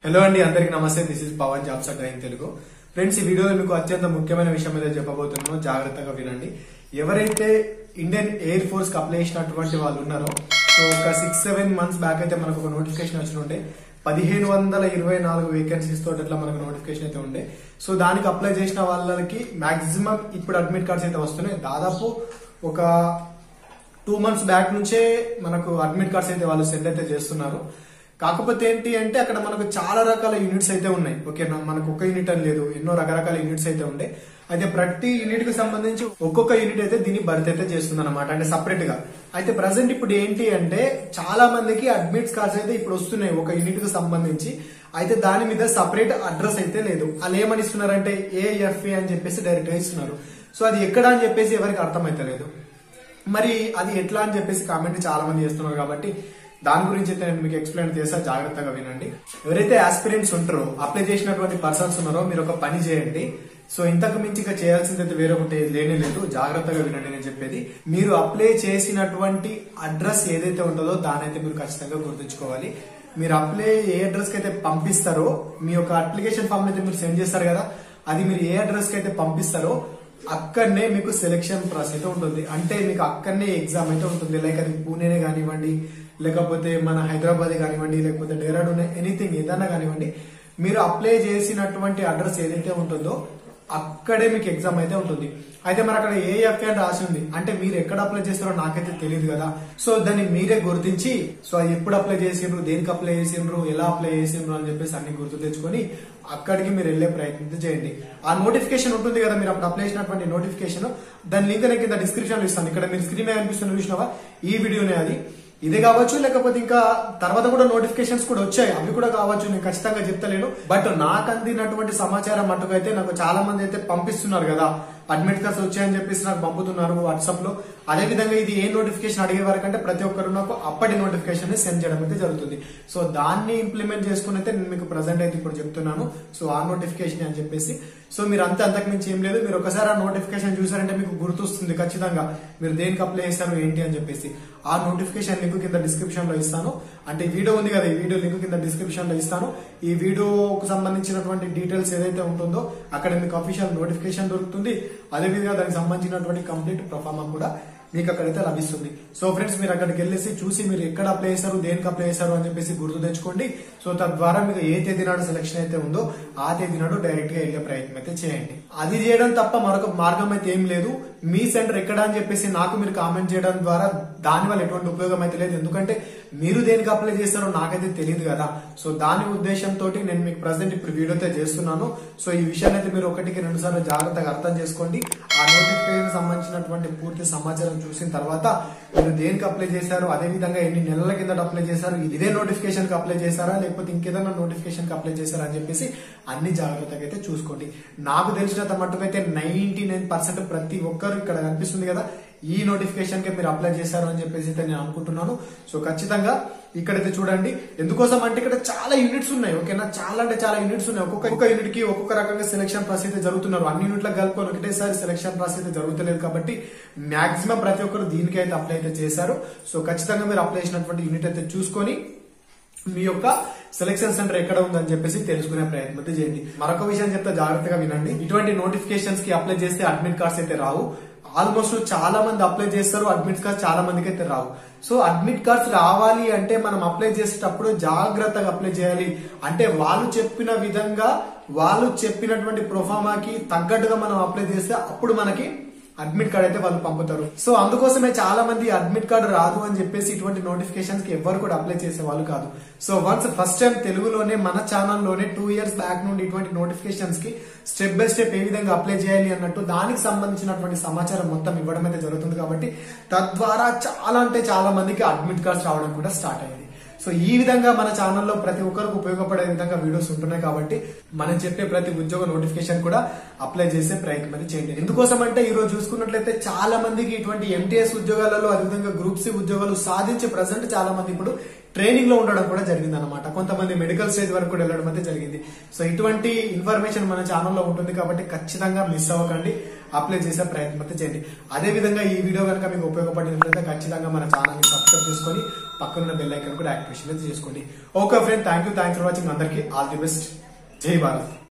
hello అండి అందరికి నమస్తే this is Pavan jobs Adda in Telugu friends ఈ వీడియోలో మీకు అత్యంత ముఖ్యమైన విషయం మీద చెప్పబోతున్నాను జాగ్రత్తగా వినండి ఎవరైతే ఇండియన్ ఎయిర్ ఫోర్స్ కి అప్లై చేసినటువంటి వాళ్ళు ఉన్నారో సో ఒక సిక్స్ సెవెన్ మంత్స్ బ్యాక్ అయితే మనకు ఒక నోటిఫికేషన్ వచ్చి ఉండే పదిహేను వందల ఇరవై నాలుగు వేకెన్సీస్ తోటి అట్లా మనకు నోటిఫికేషన్ అయితే ఉండే సో దానికి అప్లై చేసిన వాళ్ళకి మాక్సిమం ఇప్పుడు అడ్మిట్ కార్డ్స్ అయితే వస్తున్నాయి దాదాపు ఒక టూ మంత్స్ బ్యాక్ నుంచే మనకు అడ్మిట్ కార్డ్స్ అయితే వాళ్ళు సెండ్ అయితే చేస్తున్నారు కాకపోతే ఏంటి అంటే అక్కడ మనకు చాలా రకాల యూనిట్స్ అయితే ఉన్నాయి ఓకేనా మనకు ఒక యూనిట్ అని లేదు ఎన్నో రకరకాల యూనిట్స్ అయితే ఉండే అయితే ప్రతి యూనిట్ కి సంబంధించి ఒక్కొక్క యూనిట్ అయితే దీన్ని భర్తీ అయితే చేస్తుంది అనమాట అంటే సపరేట్ గా అయితే ప్రజెంట్ ఇప్పుడు ఏంటి అంటే చాలా మందికి అడ్మిట్ కార్డ్స్ అయితే ఇప్పుడు వస్తున్నాయి ఒక యూనిట్ కి సంబంధించి అయితే దాని మీద సపరేట్ అడ్రస్ అయితే లేదు వాళ్ళు ఏమని ఇస్తున్నారంటే ఏఎఫ్ఏ అని చెప్పేసి డైరెక్ట్ గా ఇస్తున్నారు సో అది ఎక్కడ అని చెప్పేసి ఎవరికి అర్థమైతలేదు మరి అది ఎట్లా అని చెప్పేసి కామెంట్ చాలా మంది చేస్తున్నారు కాబట్టి దాని గురించి అయితే నేను మీకు ఎక్స్ప్లెయిన్ చేస్తా జాగ్రత్తగా వినండి ఎవరైతే ఆస్పిరెంట్స్ ఉంటారో అప్లై చేసినటువంటి పర్సన్స్ ఉన్నారో మీరు ఒక పని చేయండి సో ఇంతకు మించి ఇక చేయాల్సింది అయితే వేరే ఒకటి లేనే లేదు జాగ్రత్తగా వినండి నేను చెప్పేది మీరు అప్లై చేసినటువంటి అడ్రస్ ఏదైతే ఉంటుందో దాని అయితే మీరు ఖచ్చితంగా గుర్తుంచుకోవాలి మీరు అప్లై ఏ అడ్రస్ కి అయితే పంపిస్తారో మీ యొక్క అప్లికేషన్ ఫామ్ అయితే మీరు సెండ్ చేస్తారు కదా అది మీరు ఏ అడ్రస్ కి అయితే పంపిస్తారో అక్కడనే మీకు సెలెక్షన్ ప్రాసెస్ అయితే ఉంటుంది అంటే మీకు అక్కడనే ఎగ్జామ్ అయితే ఉంటుంది లైక్ అది పూణేనే కానివ్వండి లేకపోతే మన హైదరాబాద్ కానివ్వండి లేకపోతే డెహ్రాడూన్ ఎనీథింగ్ ఏదన్నా కానివ్వండి మీరు అప్లై చేసినటువంటి అడ్రస్ ఏదైతే ఉంటుందో అక్కడే మీకు ఎగ్జామ్ అయితే ఉంటుంది అయితే మరి అక్కడ ఏఎఫ్ఏ అని రాసి ఉంది అంటే మీరు ఎక్కడ అప్లై చేస్తారో నాకైతే తెలియదు కదా సో దాన్ని మీరే గుర్తించి సో అది ఎప్పుడు అప్లై చేసిండ్రు దేనికి అప్లై చేసిండ్రు ఎలా అప్లై చేసిండ్రు అని చెప్పేసి అన్ని గుర్తు తెచ్చుకొని అక్కడికి మీరు వెళ్లే ప్రయత్నం చేయండి ఆ నోటిఫికేషన్ ఉంటుంది కదా మీరు అప్పుడు అప్లై చేసినటువంటి నోటిఫికేషన్ దాని లింక్ నేను కింద డిస్క్రిప్షన్ లో ఇస్తాను ఇక్కడ మీరు స్క్రీన్ మీద కనిపిస్తున్న చూసినావా ఈ వీడియోనే అది ఇది కావచ్చు లేకపోతే ఇంకా తర్వాత కూడా నోటిఫికేషన్స్ కూడా వచ్చాయి అవి కూడా కావచ్చు నేను ఖచ్చితంగా చెప్తలేను బట్ నాకు అందినటువంటి సమాచారం మటుకు అయితే నాకు చాలా మంది అయితే పంపిస్తున్నారు కదా అడ్మిట్ కార్డ్స్ వచ్చాయని చెప్పేసి నాకు పంపుతున్నారు వాట్సాప్ లో అదే విధంగా ఇది ఏ నోటిఫికేషన్ అడిగే వరకు అంటే ప్రతి ఒక్కరు నాకు అప్పటి నోటిఫికేషన్ సెండ్ చేయడం అయితే జరుగుతుంది సో దాన్ని ఇంప్లిమెంట్ చేసుకుని అయితే నేను మీకు ప్రజెంట్ అయితే ఇప్పుడు చెప్తున్నాను సో ఆ నోటిఫికేషన్ అని చెప్పేసి సో మీరు అంతే అంతకు మించి ఏం లేదు మీరు ఒకసారి ఆ నోటిఫికేషన్ చూసారంటే మీకు గుర్తొస్తుంది ఖచ్చితంగా మీరు దేనికి అప్లై చేస్తారు ఏంటి అని చెప్పేసి ఆ నోటిఫికేషన్ లింక్ కింద డిస్క్రిప్షన్ లో ఇస్తాను అంటే ఈ వీడియో ఉంది కదా ఈ వీడియో లింక్ కింద డిస్క్రిప్షన్ లో ఇస్తాను ఈ వీడియోకు సంబంధించినటువంటి డీటెయిల్స్ ఏదైతే ఉంటుందో అక్కడ మీకు అఫీషియల్ నోటిఫికేషన్ దొరుకుతుంది అదేవిధంగా దానికి సంబంధించినటువంటి కంప్లీట్ ప్రొఫార్మా కూడా మీకు అక్కడైతే లభిస్తుంది సో ఫ్రెండ్స్ మీరు అక్కడికి వెళ్ళేసి చూసి మీరు ఎక్కడ అప్లై చేశారు దేనికి అప్లై చేశారు అని చెప్పేసి గుర్తు తెచ్చుకోండి సో తద్వారా మీకు ఏ తేదీ నాడు సెలక్షన్ అయితే ఉందో ఆ తేదీ నాడు డైరెక్ట్ గా వెళ్ళే ప్రయత్నం అయితే చేయండి అది చేయడం తప్ప మరొక మార్గం అయితే ఏం లేదు మీ సెంటర్ ఎక్కడ అని చెప్పేసి నాకు మీరు కామెంట్ చేయడం ద్వారా దాని వల్ల ఎటువంటి ఉపయోగం అయితే లేదు ఎందుకంటే మీరు దేనికి అప్లై చేస్తారో నాకైతే తెలియదు కదా సో దాని ఉద్దేశంతో నేను మీకు ప్రజెంట్ ఇప్పుడు వీడియో అయితే చేస్తున్నాను సో ఈ విషయాన్ని అయితే మీరు ఒకటికి రెండు సార్లు జాగ్రత్తగా అర్థం చేసుకోండి ఆ నోటిఫికేషన్ సంబంధించినటువంటి పూర్తి సమాచారం చూసిన తర్వాత మీరు దేనికి అప్లై చేశారు అదే విధంగా ఎన్ని నెలల కింద అప్లై చేశారు ఇదే నోటిఫికేషన్ కి అప్లై చేశారా లేకపోతే ఇంకేదైనా నోటిఫికేషన్ కి అప్లై చేశారా అని చెప్పేసి అన్ని జాగ్రత్తగా అయితే చూసుకోండి నాకు తెలిసినంత మట్టుకు అయితే నైన్టీ నైన్ పర్సెంట్ ప్రతి ఒక్కరు ఇక్కడ కనిపిస్తుంది కదా ఈ నోటిఫికేషన్ కి మీరు అప్లై చేశారు అని చెప్పేసి అయితే నేను అనుకుంటున్నాను సో ఖచ్చితంగా ఇక్కడైతే చూడండి ఎందుకోసం అంటే ఇక్కడ చాలా యూనిట్స్ ఉన్నాయి ఓకేనా చాలా అంటే చాలా యూనిట్స్ ఉన్నాయి ఒక్కొక్క ఒక్కొక్క యూనిట్ కి ఒక్కొక్క రకంగా సెలక్షన్ ప్రాసెస్ అయితే జరుగుతున్నారు అన్ని యూనిట్లకు కలుపుకొని ఒకటేసారి సెలక్షన్ ప్రాసెస్ అయితే జరుగుతలేదు కాబట్టి మాక్సిమం ప్రతి ఒక్కరు దీనికి అయితే అప్లై అయితే చేశారు సో ఖచ్చితంగా మీరు అప్లై చేసినటువంటి యూనిట్ అయితే చూసుకొని మీ యొక్క సెలక్షన్ సెంటర్ ఎక్కడ ఉందని చెప్పేసి తెలుసుకునే ప్రయత్నం అయితే చేయండి మరొక విషయం చెప్తే జాగ్రత్తగా వినండి ఇటువంటి నోటిఫికేషన్స్ కి అప్లై చేస్తే అడ్మిట్ కార్డ్స్ అయితే రావు ఆల్మోస్ట్ చాలా మంది అప్లై చేస్తారు అడ్మిట్ కార్డ్స్ చాలా మందికి అయితే రావు సో అడ్మిట్ కార్డ్స్ రావాలి అంటే మనం అప్లై చేసేటప్పుడు జాగ్రత్తగా అప్లై చేయాలి అంటే వాళ్ళు చెప్పిన విధంగా వాళ్ళు చెప్పినటువంటి ప్రొఫామాకి తగ్గట్టుగా మనం అప్లై చేస్తే అప్పుడు మనకి అడ్మిట్ కార్డ్ అయితే వాళ్ళు పంపుతారు సో అందుకోసమే చాలా మంది అడ్మిట్ కార్డు రాదు అని చెప్పేసి ఇటువంటి నోటిఫికేషన్స్ కి ఎవరు కూడా అప్లై చేసే వాళ్ళు కాదు సో వన్స్ ఫస్ట్ టైం తెలుగులోనే మన ఛానల్లోనే టూ ఇయర్స్ బ్యాక్ నుండి ఇటువంటి నోటిఫికేషన్స్ కి స్టెప్ బై స్టెప్ ఏ విధంగా అప్లై చేయాలి అన్నట్టు దానికి సంబంధించినటువంటి సమాచారం మొత్తం ఇవ్వడం అయితే జరుగుతుంది కాబట్టి తద్వారా చాలా అంటే చాలా మందికి అడ్మిట్ కార్డ్స్ రావడం కూడా స్టార్ట్ అయింది సో ఈ విధంగా మన ఛానల్లో ప్రతి ఒక్కరికి ఉపయోగపడే విధంగా వీడియోస్ ఉంటున్నాయి కాబట్టి మనం చెప్పే ప్రతి ఉద్యోగ నోటిఫికేషన్ కూడా అప్లై చేసే ప్రయత్నం అయితే చేయండి ఎందుకోసం అంటే ఈ రోజు చూసుకున్నట్లయితే చాలా మందికి ఇటువంటి ఎంటీఎస్ ఉద్యోగాలలో అదేవిధంగా గ్రూప్ సి ఉద్యోగాలు సాధించి ప్రజెంట్ చాలా మంది ఇప్పుడు ట్రైనింగ్ లో ఉండడం కూడా జరిగింది అనమాట కొంతమంది మెడికల్ స్టేజ్ వరకు కూడా వెళ్ళడం అయితే జరిగింది సో ఇటువంటి ఇన్ఫర్మేషన్ మన ఛానల్లో ఉంటుంది కాబట్టి ఖచ్చితంగా మిస్ అవ్వకండి అప్లై చేసే ప్రయత్నం అయితే చేయండి అదే విధంగా ఈ వీడియో కనుక మీకు ఉపయోగపడినట్లయితే ఖచ్చితంగా మన ఛానల్ ని సబ్స్క్రైబ్ చేసుకొని పక్కనున్న బెల్ ఐకన్ కూడా యాక్టివేషన్ అయితే చేసుకోండి okay friend thank you thanks for watching అందరికీ ఆల్ ది బెస్ట్ జై భారత్